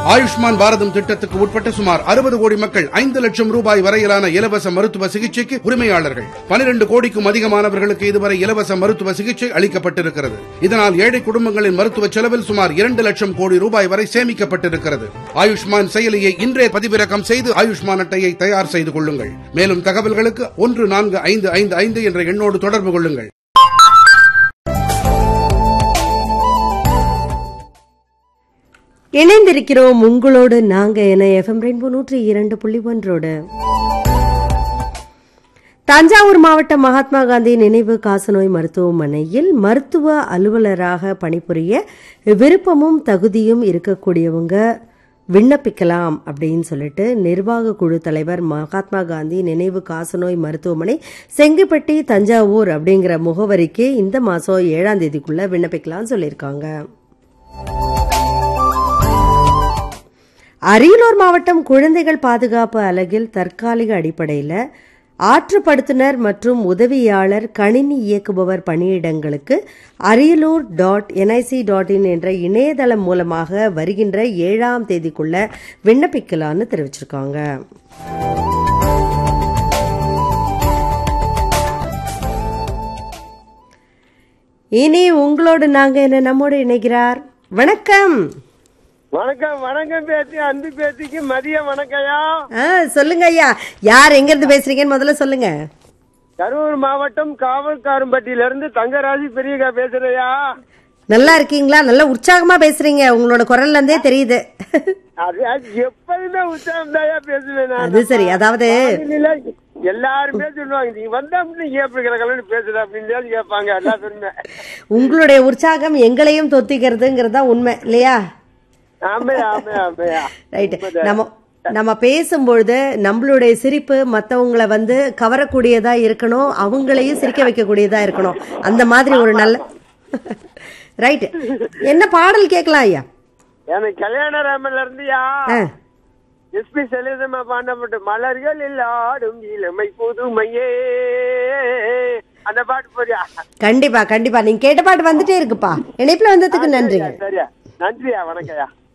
ஆயுஷ்மான் பாரதம் திட்டத்துக்கு உட்பட்ட சுமார் அறுபது கோடி மக்கள் ஐந்து லட்சம் ரூபாய் வரையிலான இலவச மருத்துவ சிகிச்சைக்கு உரிமையாளர்கள் பனிரெண்டு கோடிக்கும் அதிகமானவர்களுக்கு இதுவரை இலவச மருத்துவ சிகிச்சை அளிக்கப்பட்டிருக்கிறது இதனால் ஏழை குடும்பங்களின் மருத்துவ செலவில் சுமார் இரண்டு லட்சம் கோடி ரூபாய் வரை சேமிக்கப்பட்டிருக்கிறது ஆயுஷ்மான் செயலியை இன்றே பதிவிறக்கம் செய்து ஆயுஷ்மான் அட்டையை தயார் செய்து கொள்ளுங்கள் மேலும் தகவல்களுக்கு ஒன்று நான்கு ஐந்து ஐந்து ஐந்து என்ற எண்ணோடு தொடர்பு கொள்ளுங்கள் இணைந்திருக்கிறோம் உங்களோடு நாங்க என எஃப்எம் ரெயின்போ நூற்றி இரண்டு புள்ளி ஒன்றோடு தஞ்சாவூர் மாவட்டம் மகாத்மா காந்தி நினைவு காசநோய் மருத்துவமனையில் மருத்துவ அலுவலராக பணிபுரிய விருப்பமும் தகுதியும் இருக்கக்கூடியவங்க விண்ணப்பிக்கலாம் அப்படின்னு சொல்லிட்டு நிர்வாக குழு தலைவர் மகாத்மா காந்தி நினைவு காசநோய் மருத்துவமனை செங்குப்பட்டி தஞ்சாவூர் அப்படிங்கிற முகவரிக்கு இந்த மாசம் ஏழாம் தேதிக்குள்ள விண்ணப்பிக்கலாம்னு சொல்லியிருக்காங்க அரியலூர் மாவட்டம் குழந்தைகள் பாதுகாப்பு அலகில் தற்காலிக அடிப்படையில் ஆற்றுப்படுத்துனர் மற்றும் உதவியாளர் கணினி இயக்குபவர் பணியிடங்களுக்கு Ariyalur dot NIC dot in என்ற இணையதளம் மூலமாக வருகின்ற ஏழாம் தேதிக்குள்ள விண்ணப்பிக்கலாம்னு தெரிவிச்சிருக்காங்க இனி உங்களோடு நாங்க என்ன நம்மோடு இணைகிறார் வணக்கம் வணக்கம் வணக்கம் பேத்தி அன்பு பேத்திக்கு மதிய வணக்கம்யா ஆ சொல்லுங்க ஐயா யார் எங்க இருந்து பேசுறீங்கன்னு முதல்ல சொல்லுங்க கரூர் மாவட்டம் காவல்காரம்பட்டியில இருந்து தங்கராஜி பெரியக்கா பேசுறையா நல்லா இருக்கீங்களா நல்லா உற்சாகமா பேசுறீங்க உங்களோட குரல்ல இருந்தே தெரியுது அது அது எப்பயுமே உற்சாகம் தாயா பேசுவேன் நான். அது சரி அதாவது வானிலையில எல்லாருமே சொல்லுவாங்க நீ வந்தா நீ எப்படி கிடக்கலன்னு பேசுற அப்படின்னு கேட்பாங்க எல்லா பேருமே உங்களுடைய உற்சாகம் எங்களையும் தொத்திக்கிறதுங்கிறது தான் உண்மை இல்லையா ஆமையா ஆமையா ஆமையா ரைட் நம்ம நம்ம பேசும்பொழுது நம்மளுடைய சிரிப்பு மத்தவங்கள வந்து கவரக்கூடியதா இருக்கணும் அவங்களையும் சிரிக்க வைக்கக்கூடியதா இருக்கணும் அந்த மாதிரி ஒரு நல்ல ரைட் என்ன பாடல் கேட்கலாம் ஐயா எனக்கு கல்யாண ராமன்ல இருந்தியா ஆ எஸ்பி சலீதமா பாண்டப்பட்ட மலர்கள் ஆடும் இளமை புதுமையே அந்த பாட்டு போறியா கண்டிப்பா கண்டிப்பா நீங்க கேட்ட பாட்டு வந்துட்டே இருக்குப்பா இணைப்புல வந்ததுக்கு நன்றிங்க சரியா நன்றியா வணக்கம்யா